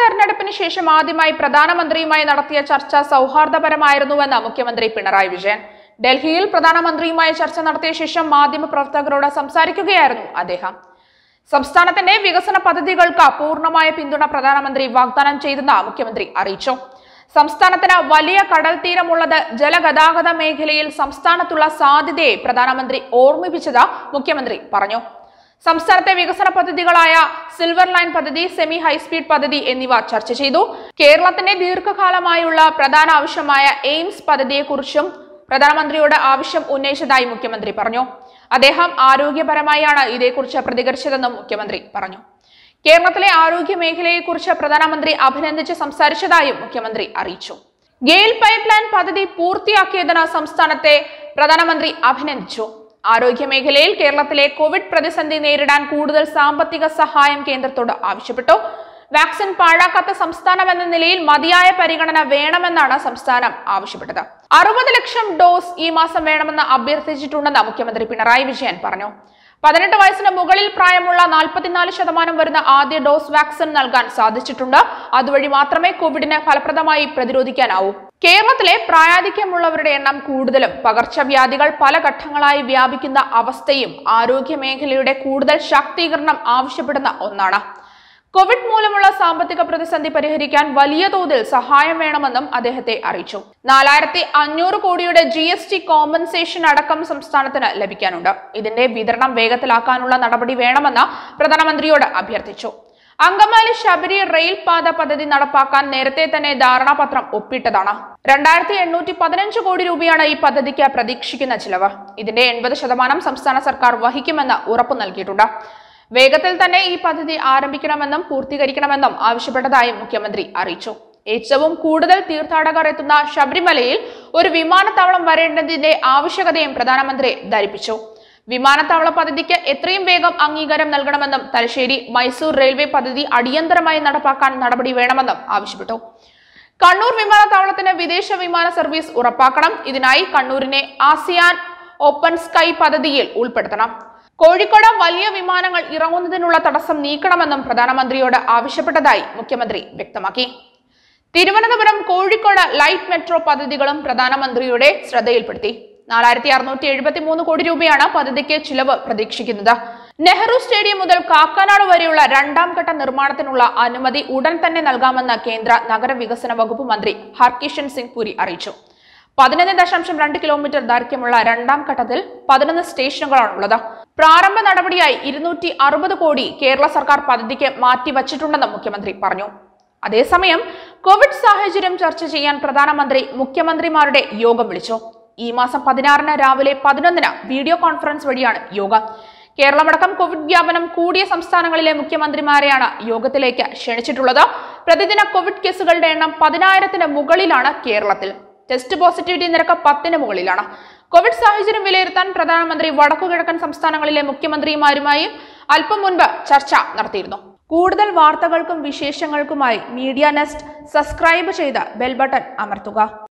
തെരഞ്ഞെടുപ്പിന് ശേഷം ആദ്യമായി പ്രധാനമന്ത്രിയുമായി നടത്തിയ ചർച്ച സൗഹാർദ്ദപരമായിരുന്നുവെന്ന് മുഖ്യമന്ത്രി പിണറായി വിജയൻ ഡൽഹിയിൽ പ്രധാനമന്ത്രിയുമായി ചർച്ച നടത്തിയ ശേഷം മാധ്യമപ്രവർത്തകരോട് സംസാരിക്കുകയായിരുന്നു അദ്ദേഹം സംസ്ഥാനത്തിന്റെ വികസന പദ്ധതികൾക്ക് പൂർണ്ണമായ പിന്തുണ പ്രധാനമന്ത്രി വാഗ്ദാനം ചെയ്തെന്ന് മുഖ്യമന്ത്രി അറിയിച്ചു സംസ്ഥാനത്തിന് വലിയ കടൽ തീരമുള്ളത് ജലഗതാഗത മേഖലയിൽ സംസ്ഥാനത്തുള്ള സാധ്യതയെ പ്രധാനമന്ത്രി ഓർമ്മിപ്പിച്ചത് മുഖ്യമന്ത്രി പറഞ്ഞു സംസ്ഥാനത്തെ വികസന പദ്ധതികളായ സിൽവർ ലൈൻ പദ്ധതി സെമി ഹൈസ്പീഡ് പദ്ധതി എന്നിവ ചർച്ച ചെയ്തു കേരളത്തിന്റെ ദീർഘകാലമായുള്ള പ്രധാന ആവശ്യമായ എയിംസ് പദ്ധതിയെക്കുറിച്ചും പ്രധാനമന്ത്രിയോട് ആവശ്യം ഉന്നയിച്ചതായി മുഖ്യമന്ത്രി പറഞ്ഞു അദ്ദേഹം ആരോഗ്യപരമായാണ് ഇതേക്കുറിച്ച് പ്രതികരിച്ചതെന്നും മുഖ്യമന്ത്രി പറഞ്ഞു കേരളത്തിലെ ആരോഗ്യ മേഖലയെക്കുറിച്ച് പ്രധാനമന്ത്രി അഭിനന്ദിച്ച് സംസാരിച്ചതായും മുഖ്യമന്ത്രി അറിയിച്ചു ഗെയിൽ പൈപ്പ് ലൈൻ പദ്ധതി പൂർത്തിയാക്കിയതിന് സംസ്ഥാനത്തെ പ്രധാനമന്ത്രി അഭിനന്ദിച്ചു ആരോഗ്യ മേഖലയിൽ കേരളത്തിലെ കോവിഡ് പ്രതിസന്ധി നേരിടാൻ കൂടുതൽ സാമ്പത്തിക സഹായം കേന്ദ്രത്തോട് ആവശ്യപ്പെട്ടു വാക്സിൻ പാഴാക്കാത്ത സംസ്ഥാനം എന്ന നിലയിൽ മതിയായ പരിഗണന വേണമെന്നാണ് സംസ്ഥാനം ആവശ്യപ്പെട്ടത് അറുപത് ലക്ഷം ഡോസ് ഈ മാസം വേണമെന്ന് അഭ്യർത്ഥിച്ചിട്ടുണ്ടെന്ന് മുഖ്യമന്ത്രി പിണറായി വിജയൻ പറഞ്ഞു പതിനെട്ട് വയസ്സിന് മുകളിൽ പ്രായമുള്ള നാൽപ്പത്തിനാല് ശതമാനം വരുന്ന ആദ്യ ഡോസ് വാക്സിൻ നൽകാൻ സാധിച്ചിട്ടുണ്ട് അതുവഴി മാത്രമേ കോവിഡിനെ ഫലപ്രദമായി പ്രതിരോധിക്കാനാവൂ കേരളത്തിലെ പ്രായാധിക്യമുള്ളവരുടെ എണ്ണം കൂടുതലും പകർച്ചവ്യാധികൾ പല ഘട്ടങ്ങളായി വ്യാപിക്കുന്ന അവസ്ഥയും ആരോഗ്യ മേഖലയുടെ കൂടുതൽ ശാക്തീകരണം ആവശ്യപ്പെടുന്ന ഒന്നാണ് കോവിഡ് മൂലമുള്ള സാമ്പത്തിക പ്രതിസന്ധി പരിഹരിക്കാൻ വലിയ തോതിൽ സഹായം വേണമെന്നും അദ്ദേഹത്തെ അറിയിച്ചു നാലായിരത്തി അഞ്ഞൂറ് കോടിയുടെ ജി എസ് ടി കോമ്പൻസേഷൻ അടക്കം സംസ്ഥാനത്തിന് ലഭിക്കാനുണ്ട് ഇതിന്റെ വിതരണം വേഗത്തിലാക്കാനുള്ള നടപടി വേണമെന്ന് പ്രധാനമന്ത്രിയോട് അഭ്യർത്ഥിച്ചു അങ്കമാലി ശബരി റെയിൽ പാത പദ്ധതി നടപ്പാക്കാൻ നേരത്തെ തന്നെ ധാരണാപത്രം ഒപ്പിട്ടതാണ് രണ്ടായിരത്തി എണ്ണൂറ്റി പതിനഞ്ച് കോടി രൂപയാണ് ഈ പദ്ധതിക്ക് പ്രതീക്ഷിക്കുന്ന ചിലവ് ഇതിന്റെ എൺപത് ശതമാനം സംസ്ഥാന സർക്കാർ വഹിക്കുമെന്ന് ഉറപ്പു നൽകിയിട്ടുണ്ട് വേഗത്തിൽ തന്നെ ഈ പദ്ധതി ആരംഭിക്കണമെന്നും പൂർത്തീകരിക്കണമെന്നും ആവശ്യപ്പെട്ടതായും മുഖ്യമന്ത്രി അറിയിച്ചു ഏറ്റവും കൂടുതൽ തീർത്ഥാടകർ എത്തുന്ന ശബരിമലയിൽ ഒരു വിമാനത്താവളം വരേണ്ടതിന്റെ ആവശ്യകതയും പ്രധാനമന്ത്രി ധരിപ്പിച്ചു വിമാനത്താവള പദ്ധതിക്ക് എത്രയും വേഗം അംഗീകാരം നൽകണമെന്നും തലശ്ശേരി മൈസൂർ റെയിൽവേ പദ്ധതി അടിയന്തരമായി നടപ്പാക്കാൻ നടപടി വേണമെന്നും ആവശ്യപ്പെട്ടു കണ്ണൂർ വിമാനത്താവളത്തിന് വിദേശ വിമാന സർവീസ് ഉറപ്പാക്കണം ഇതിനായി കണ്ണൂരിനെ ആസിയാൻ ഓപ്പൺ സ്കൈ പദ്ധതിയിൽ ഉൾപ്പെടുത്തണം കോഴിക്കോട് വലിയ വിമാനങ്ങൾ ഇറങ്ങുന്നതിനുള്ള തടസ്സം നീക്കണമെന്നും പ്രധാനമന്ത്രിയോട് ആവശ്യപ്പെട്ടതായി മുഖ്യമന്ത്രി വ്യക്തമാക്കി തിരുവനന്തപുരം കോഴിക്കോട് ലൈറ്റ് മെട്രോ പദ്ധതികളും പ്രധാനമന്ത്രിയുടെ ശ്രദ്ധയിൽപ്പെടുത്തി നാലായിരത്തി അറുന്നൂറ്റി എഴുപത്തി മൂന്ന് കോടി രൂപയാണ് പദ്ധതിക്ക് ചിലവ് പ്രതീക്ഷിക്കുന്നത് നെഹ്റു സ്റ്റേഡിയം മുതൽ കാക്കനാട് വരെയുള്ള രണ്ടാം ഘട്ട നിർമ്മാണത്തിനുള്ള അനുമതി ഉടൻ തന്നെ നൽകാമെന്ന് കേന്ദ്ര നഗരവികസന വകുപ്പ് മന്ത്രി ഹർകിഷൻ സിംഗ് പുരി അറിയിച്ചു പതിനൊന്ന് ദശാംശം രണ്ട് കിലോമീറ്റർ ദൈർഘ്യമുള്ള രണ്ടാം ഘട്ടത്തിൽ പതിനൊന്ന് സ്റ്റേഷനുകളാണുള്ളത് പ്രാരംഭ നടപടിയായി ഇരുന്നൂറ്റി അറുപത് കോടി കേരള സർക്കാർ പദ്ധതിക്ക് മാറ്റിവച്ചിട്ടുണ്ടെന്ന് മുഖ്യമന്ത്രി പറഞ്ഞു അതേസമയം കോവിഡ് സാഹചര്യം ചർച്ച ചെയ്യാൻ പ്രധാനമന്ത്രി മുഖ്യമന്ത്രിമാരുടെ യോഗം വിളിച്ചു ഈ മാസം പതിനാറിന് രാവിലെ പതിനൊന്നിന് വീഡിയോ കോൺഫറൻസ് വഴിയാണ് യോഗം കേരളമടക്കം കോവിഡ് വ്യാപനം കൂടിയ സംസ്ഥാനങ്ങളിലെ മുഖ്യമന്ത്രിമാരെയാണ് യോഗത്തിലേക്ക് ക്ഷണിച്ചിട്ടുള്ളത് പ്രതിദിന കോവിഡ് കേസുകളുടെ എണ്ണം പതിനായിരത്തിന് മുകളിലാണ് കേരളത്തിൽ ടെസ്റ്റ് പോസിറ്റിവിറ്റി നിരക്ക് പത്തിന് മുകളിലാണ് കോവിഡ് സാഹചര്യം വിലയിരുത്താൻ പ്രധാനമന്ത്രി വടക്കുകിഴക്കൻ സംസ്ഥാനങ്ങളിലെ മുഖ്യമന്ത്രിമാരുമായും അല്പം മുൻപ് ചർച്ച നടത്തിയിരുന്നു കൂടുതൽ വാർത്തകൾക്കും വിശേഷങ്ങൾക്കുമായി മീഡിയ നെസ്റ്റ് സബ്സ്ക്രൈബ് ചെയ്ത് ബെൽ ബട്ടൺ അമർത്തുക